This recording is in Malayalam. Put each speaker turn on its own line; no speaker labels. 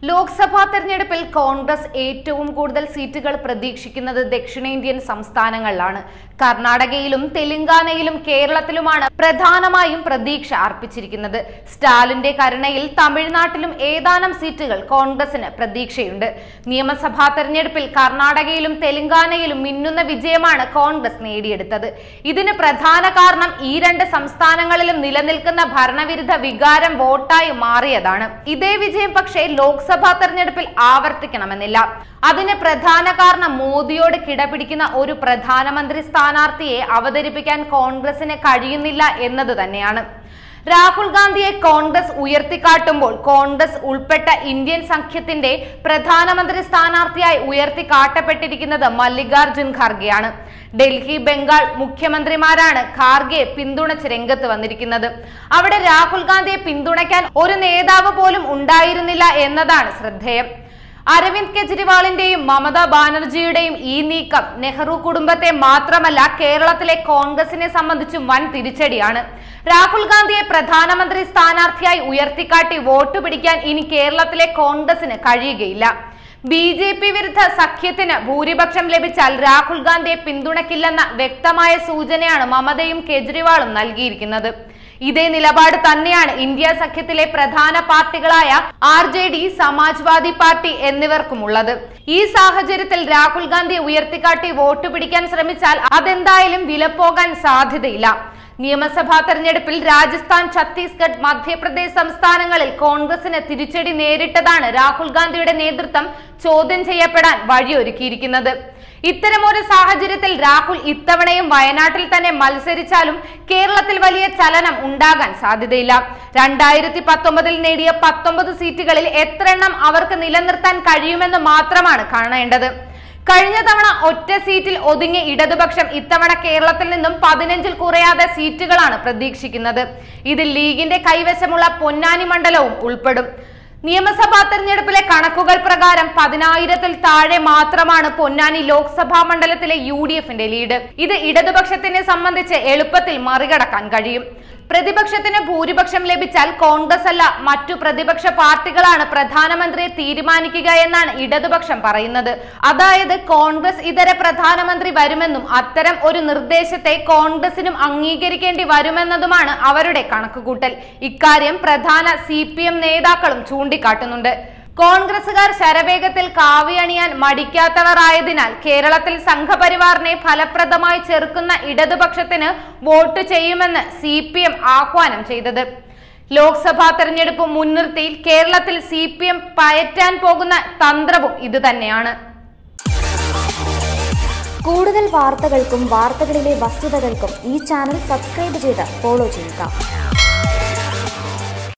ലോക്സഭാ തെരഞ്ഞെടുപ്പിൽ കോൺഗ്രസ് ഏറ്റവും കൂടുതൽ സീറ്റുകൾ പ്രതീക്ഷിക്കുന്നത് ദക്ഷിണേന്ത്യൻ സംസ്ഥാനങ്ങളിലാണ് കർണാടകയിലും തെലങ്കാനയിലും കേരളത്തിലുമാണ് പ്രധാനമായും പ്രതീക്ഷ അർപ്പിച്ചിരിക്കുന്നത് സ്റ്റാലിന്റെ കരുണയിൽ തമിഴ്നാട്ടിലും ഏതാനും സീറ്റുകൾ കോൺഗ്രസിന് പ്രതീക്ഷയുണ്ട് നിയമസഭാ തെരഞ്ഞെടുപ്പിൽ കർണാടകയിലും തെലങ്കാനയിലും മിന്നുന്ന വിജയമാണ് കോൺഗ്രസ് നേടിയെടുത്തത് ഇതിന് പ്രധാന കാരണം ഈ രണ്ട് സംസ്ഥാനങ്ങളിലും നിലനിൽക്കുന്ന ഭരണവിരുദ്ധ വികാരം വോട്ടായി മാറിയതാണ് ഇതേ വിജയം പക്ഷേ ലോക്സഭാ തെരഞ്ഞെടുപ്പിൽ ആവർത്തിക്കണമെന്നില്ല അതിന് പ്രധാന കാരണം മോദിയോട് കിടപിടിക്കുന്ന ഒരു പ്രധാനമന്ത്രി സ്ഥാനാർത്ഥിയെ അവതരിപ്പിക്കാൻ കോൺഗ്രസിന് കഴിയുന്നില്ല എന്നത് തന്നെയാണ് രാഹുൽ ഗാന്ധിയെ കോൺഗ്രസ് ഉയർത്തിക്കാട്ടുമ്പോൾ കോൺഗ്രസ് ഉൾപ്പെട്ട ഇന്ത്യൻ സഖ്യത്തിന്റെ പ്രധാനമന്ത്രി സ്ഥാനാർത്ഥിയായി ഉയർത്തിക്കാട്ടപ്പെട്ടിരിക്കുന്നത് മല്ലികാർജുൻ ഖാർഗെയാണ് ഡൽഹി ബംഗാൾ മുഖ്യമന്ത്രിമാരാണ് ഖാർഗെ പിന്തുണച്ച് രംഗത്ത് വന്നിരിക്കുന്നത് അവിടെ രാഹുൽ ഗാന്ധിയെ പിന്തുണയ്ക്കാൻ ഒരു നേതാവ് പോലും ഉണ്ടായിരുന്നില്ല എന്നതാണ് ശ്രദ്ധേയം അരവിന്ദ് കെജ്രിവാളിന്റെയും മമതാ ബാനർജിയുടെയും ഈ നീക്കം നെഹ്റു കുടുംബത്തെ മാത്രമല്ല കേരളത്തിലെ കോൺഗ്രസിനെ സംബന്ധിച്ചും വൻ തിരിച്ചടിയാണ് രാഹുൽ ഗാന്ധിയെ പ്രധാനമന്ത്രി സ്ഥാനാർത്ഥിയായി ഉയർത്തിക്കാട്ടി വോട്ട് പിടിക്കാൻ ഇനി കേരളത്തിലെ കോൺഗ്രസിന് കഴിയുകയില്ല ബി ജെ പി വിരുദ്ധ സഖ്യത്തിന് ഭൂരിപക്ഷം ലഭിച്ചാൽ രാഹുൽ ഗാന്ധിയെ പിന്തുണയ്ക്കില്ലെന്ന വ്യക്തമായ സൂചനയാണ് മമതയും കെജ്രിവാളും നൽകിയിരിക്കുന്നത് ഇതേ നിലപാട് തന്നെയാണ് ഇന്ത്യ സഖ്യത്തിലെ പ്രധാന പാർട്ടികളായ R J D Samajwadi party എന്നിവർക്കുമുള്ളത് ഈ സാഹചര്യത്തിൽ രാഹുൽ ഗാന്ധി ഉയർത്തിക്കാട്ടി വോട്ട് പിടിക്കാൻ ശ്രമിച്ചാൽ അതെന്തായാലും വിലപ്പോകാൻ സാധ്യതയില്ല നിയമസഭാ തെരഞ്ഞെടുപ്പിൽ രാജസ്ഥാൻ ഛത്തീസ്ഗഡ് മധ്യപ്രദേശ് സംസ്ഥാനങ്ങളിൽ കോൺഗ്രസിന് തിരിച്ചടി നേരിട്ടതാണ് രാഹുൽ ഗാന്ധിയുടെ നേതൃത്വം ചോദ്യം ചെയ്യപ്പെടാൻ വഴിയൊരുക്കിയിരിക്കുന്നത് ഇത്തരമൊരു സാഹചര്യത്തിൽ രാഹുൽ ഇത്തവണയും വയനാട്ടിൽ തന്നെ മത്സരിച്ചാലും കേരളത്തിൽ വലിയ ചലനം ഉണ്ടാകാൻ സാധ്യതയില്ല രണ്ടായിരത്തി പത്തൊമ്പതിൽ നേടിയ പത്തൊമ്പത് സീറ്റുകളിൽ എത്രയെണ്ണം അവർക്ക് നിലനിർത്താൻ കഴിയുമെന്ന് മാത്രമാണ് കാണേണ്ടത് കഴിഞ്ഞ തവണ ഒറ്റ സീറ്റിൽ ഒതുങ്ങിയ ഇടതുപക്ഷം ഇത്തവണ കേരളത്തിൽ നിന്നും പതിനഞ്ചിൽ കുറയാതെ സീറ്റുകളാണ് പ്രതീക്ഷിക്കുന്നത് ഇതിൽ ലീഗിന്റെ കൈവശമുള്ള പൊന്നാനി മണ്ഡലവും ഉൾപ്പെടും നിയമസഭാ തെരഞ്ഞെടുപ്പിലെ കണക്കുകൾ പ്രകാരം പതിനായിരത്തിൽ താഴെ മാത്രമാണ് പൊന്നാനി ലോക്സഭാ മണ്ഡലത്തിലെ യു ഡി എഫിന്റെ ലീഡ് ഇത് ഇടതുപക്ഷത്തിനെ സംബന്ധിച്ച് എളുപ്പത്തിൽ മറികടക്കാൻ കഴിയും പ്രതിപക്ഷത്തിന് ഭൂരിപക്ഷം ലഭിച്ചാൽ കോൺഗ്രസ് അല്ല മറ്റു പ്രതിപക്ഷ പാർട്ടികളാണ് പ്രധാനമന്ത്രിയെ തീരുമാനിക്കുക എന്നാണ് ഇടതുപക്ഷം പറയുന്നത് അതായത് കോൺഗ്രസ് ഇതര പ്രധാനമന്ത്രി വരുമെന്നും അത്തരം ഒരു നിർദ്ദേശത്തെ കോൺഗ്രസിനും അംഗീകരിക്കേണ്ടി വരുമെന്നതുമാണ് അവരുടെ കണക്കുകൂട്ടൽ ഇക്കാര്യം പ്രധാന സി നേതാക്കളും ചൂണ്ടിക്കാട്ടുന്നുണ്ട് കോൺഗ്രസുകാർ ശരവേഗത്തിൽ കാവിയണിയാൻ മടിക്കാത്തവരായതിനാൽ കേരളത്തിൽ സംഘപരിവാറിനെ ഫലപ്രദമായി ചെറുക്കുന്ന ഇടതുപക്ഷത്തിന് വോട്ട് ചെയ്യുമെന്ന് സി പി എം ആഹ്വാനം ചെയ്തത് ലോക്സഭാ തെരഞ്ഞെടുപ്പ് മുൻനിർത്തി കേരളത്തിൽ സി പി എം പയറ്റാൻ പോകുന്ന തന്ത്രവും ഇതുതന്നെയാണ്
കൂടുതൽ വാർത്തകൾക്കും വാർത്തകളിലെ വസ്തുതകൾക്കും ഈ ചാനൽ സബ്സ്ക്രൈബ് ചെയ്ത് ഫോളോ ചെയ്യുക